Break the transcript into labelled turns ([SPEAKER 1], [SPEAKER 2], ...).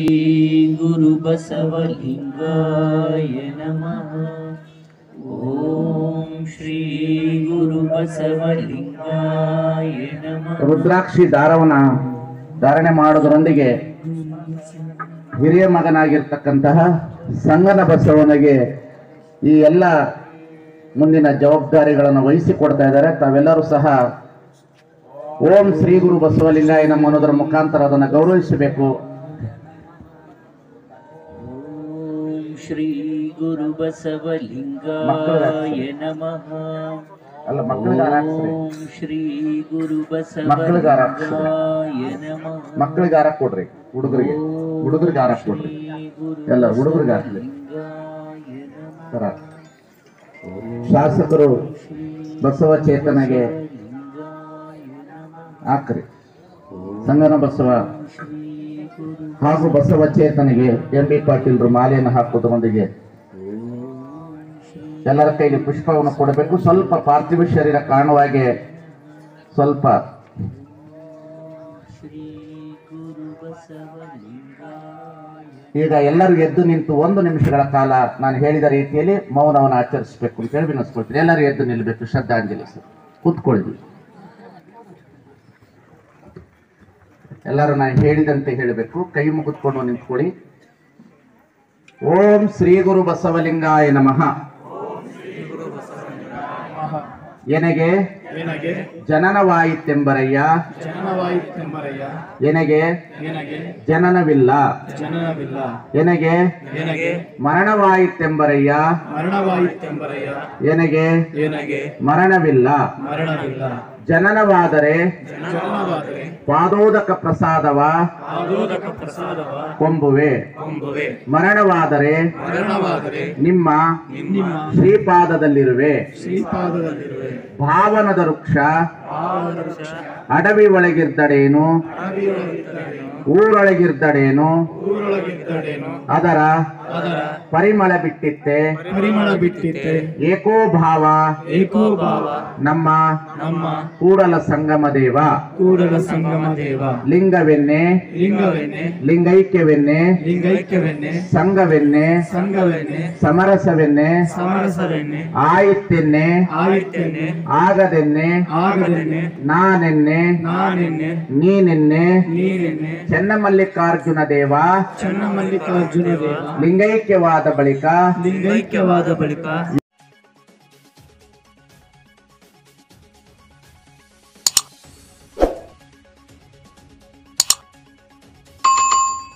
[SPEAKER 1] गुरुबसवलिङ्गाय नमः ॐ श्री गुरुबसवलिङ्गाय नमः
[SPEAKER 2] ರುದ್ರಾಕ್ಷಿ ದಾರವನ್ನ ಧಾರಣೆ ಮಾಡೋದರೊಂದಿಗೆ ಹಿರಿಯ ಮಗನಾಗಿರ್ತಕ್ಕಂತಹ ಸಂಗನ ಬಸವನಿಗೆ ಈ ಎಲ್ಲ ಮುಂದಿನ ಜವಾಬ್ದಾರಿಗಳನ್ನು ವಹಿಸಿಕೊಡ್ತಾ ಇದ್ದಾರೆ ತಾವೆಲ್ಲರೂ ಸಹ ಓಂ ಶ್ರೀ ಗುರು ಬಸವಲಿಂಗಾಯ ನಮ್ಮ ಅನ್ನೋದರ ಮುಖಾಂತರ ಅದನ್ನು ಗೌರವಿಸಬೇಕು
[SPEAKER 1] ॐ श्री गुरुबसवलिङ्गाय नमः
[SPEAKER 2] ಅಲ್ಲ ಮಕ್ಕಳಿಗೆ ಹಾರ ಹಾಕ್ಸ್ರಿ.
[SPEAKER 1] ॐ श्री
[SPEAKER 2] ಮಕ್ಕಳಿಗೆ ಹಾರ ಹಾಕ್ಸ್ರಿ.
[SPEAKER 1] गुरुबसवलिङ्गाय नमः
[SPEAKER 2] ಮಕ್ಕಳಿಗೆ ಹಾರ ಕೊಡ್ರಿ ಹುಡುಗರಿಗೆ ಹುಡುಗರಿಗೆ ಹಾರ ಕೊಡ್ರಿ ಎಲ್ಲ ಹುಡುಗರಿಗೆ ಹಾಕ್ಲಿ ಸರ ಶಾಸಕರು ಬಸವ ಚೇತನಗೆ ಹಾಕ್ರಿ ಸಂಗನ ಬಸವ ಹಾಗೂ ಬಸವ ಚೇತನಿಗೆ ಎಂ ಬಿ ಪಾಟೀಲ್ರು ಮಾಲೆಯನ್ನು ಹಾಕುವುದರೊಂದಿಗೆ ಎಲ್ಲರ ಕೈಗೆ ಪುಷ್ಪವನ್ನು ಕೊಡಬೇಕು ಸ್ವಲ್ಪ ಪಾರ್ಥಿವ ಶರೀರ ಕಾಣುವಾಗೆ ಸ್ವಲ್ಪ
[SPEAKER 1] श्री गुरुबसवलिङ्गाय
[SPEAKER 2] ಈಗ ಎಲ್ಲರೂ ಎದ್ದು ನಿಂತು ಒಂದು ನಿಮಿಷಗಳ ಕಾಲ ನಾನು ಹೇಳಿದ ರೀತಿಯಲ್ಲಿ ಮೌನವನ್ನು ಆಚರಿಸಬೇಕು ಅಂತ ಹೇಳಿ ವಿನಸ್ಕೊಳ್ತೀನಿ ಎಲ್ಲರೂ ಎದ್ದು ನಿಲ್ಲಬೇಕು ಶ್ರದ್ಧಾಂಜಲಿ ಸರ್ ಕೂತ್ಕೊಳ್ಳಿ ಎಲ್ಲರೂ ನಾನು ಹೇಳಿದಂತೆ ಹೇಳಬೇಕು ಕೈ ಮುಗಿದ್ಕೊಂಡು ನಿಂತ್ಕೊಳ್ಳಿ ಓಂ ಶ್ರೀ ಗುರು ಬಸವಲಿಂಗಾಯ ನಮಃ ಎನಗೆ
[SPEAKER 3] ಏನಾಗೆ
[SPEAKER 2] ಜನನವಾಯಿತೆಂಬರಯ್ಯ
[SPEAKER 3] ಜನನವಾಯಿತೆಂಬರಯ್ಯ
[SPEAKER 2] ಎನಗೆ
[SPEAKER 3] ಏನಾಗೆ
[SPEAKER 2] ಜನನವಿಲ್ಲ
[SPEAKER 3] ಜನನವಿಲ್ಲ
[SPEAKER 2] ಎನಗೆ
[SPEAKER 3] ಏನಾಗೆ
[SPEAKER 2] ಮರಣವಾಯಿತೆಂಬರಯ್ಯ
[SPEAKER 3] ಮರಣವಾಯಿತೆಂಬರಯ್ಯ
[SPEAKER 2] ಎನಗೆ
[SPEAKER 3] ಏನಾಗೆ
[SPEAKER 2] ಮರಣವಿಲ್ಲ
[SPEAKER 3] ಮರಣವಿಲ್ಲ
[SPEAKER 2] ಜನನವಾದರೆ
[SPEAKER 3] ಜನನವಾದರೆ
[SPEAKER 2] ಪಾದೋದಕ ಪ್ರಸಾದವ
[SPEAKER 3] ಆದೋದಕ ಪ್ರಸಾದವ
[SPEAKER 2] ಕೊಂಬುವೆ
[SPEAKER 3] ಕೊಂಬುವೆ
[SPEAKER 2] ಮರಣವಾದರೆ
[SPEAKER 3] ಮರಣವಾದರೆ
[SPEAKER 2] ನಿಮ್ಮ
[SPEAKER 3] ನಿಮ್ಮ
[SPEAKER 2] ಶ್ರೀಪಾದದಲ್ಲಿರುವೆ
[SPEAKER 3] ಶ್ರೀಪಾದದಲ್ಲಿರುವೆ
[SPEAKER 2] ಭಾವನದ ವೃಕ್ಷ
[SPEAKER 3] ಪಾವನ ವೃಕ್ಷ
[SPEAKER 2] ಅಡವಿ ಒಳಗಿರ್ದಡೇನು
[SPEAKER 3] ಅಡವಿಯೊಳಗಿದ್ದಡೇನು
[SPEAKER 2] ಊರೊಳಗಿರ್ದಡೇನು
[SPEAKER 3] ಊರೊಳಗಿದ್ದಡೇನು
[SPEAKER 2] ಅದರ
[SPEAKER 3] ಅದರ
[SPEAKER 2] ಪರಿಮಳ ಬಿಟ್ಟಿತ್ತೆ
[SPEAKER 3] ಪರಿಮಳ ಬಿಟ್ಟಿತ್ತೆ
[SPEAKER 2] ಏಕೋ ಭಾವ
[SPEAKER 3] ಏಕೋ ಭಾವ
[SPEAKER 2] ನಮ್ಮ
[SPEAKER 3] ನಮ್ಮ
[SPEAKER 2] ಕೂಡಲ ಸಂಗಮ ದೇವ
[SPEAKER 3] ಕೂಡಲ ಸಂಗಮ ದೇವ
[SPEAKER 2] ಲಿಂಗವೆನ್ನೆ
[SPEAKER 3] ಲಿಂಗವೆನ್ನೆ
[SPEAKER 2] ಲಿಂಗೈಕ್ಯವೆನ್ನೆ
[SPEAKER 3] ಲಿಂಗೈಕ್ಯವೆನ್ನೆ
[SPEAKER 2] ಸಂಘವೆನ್ನೆ
[SPEAKER 3] ಸಂಘವೆನ್ನೆ
[SPEAKER 2] ಸಮರಸವೆನ್ನೆ
[SPEAKER 3] ಸಮರಸವೆನ್ನೆ
[SPEAKER 2] ಆಯಿತೆನ್ನೆ
[SPEAKER 3] ಆಯಿತೆನ್ನೆ
[SPEAKER 2] ಆಗದೆನ್ನೆ
[SPEAKER 3] ಆಗದೆನ್ನೆ
[SPEAKER 2] ನಾನೆನ್ನೆ
[SPEAKER 3] ನಾನೆನ್ನೆ
[SPEAKER 2] ನೀನೆನ್ನೆ
[SPEAKER 3] ನೀನೆನ್ನೆ
[SPEAKER 2] ಚೆನ್ನಮಲ್ಲಿಕಾರ್ಜುನ ದೇವ
[SPEAKER 3] ಚನ್ನಮಲ್ಲಿಕಾರ್ಜುನ ದೇವ
[SPEAKER 2] ಲಿಂಗೈಕ್ಯವಾದ ಬಳಿಕ
[SPEAKER 3] ಲಿಂಗೈಕ್ಯವಾದ ಬಳಿಕ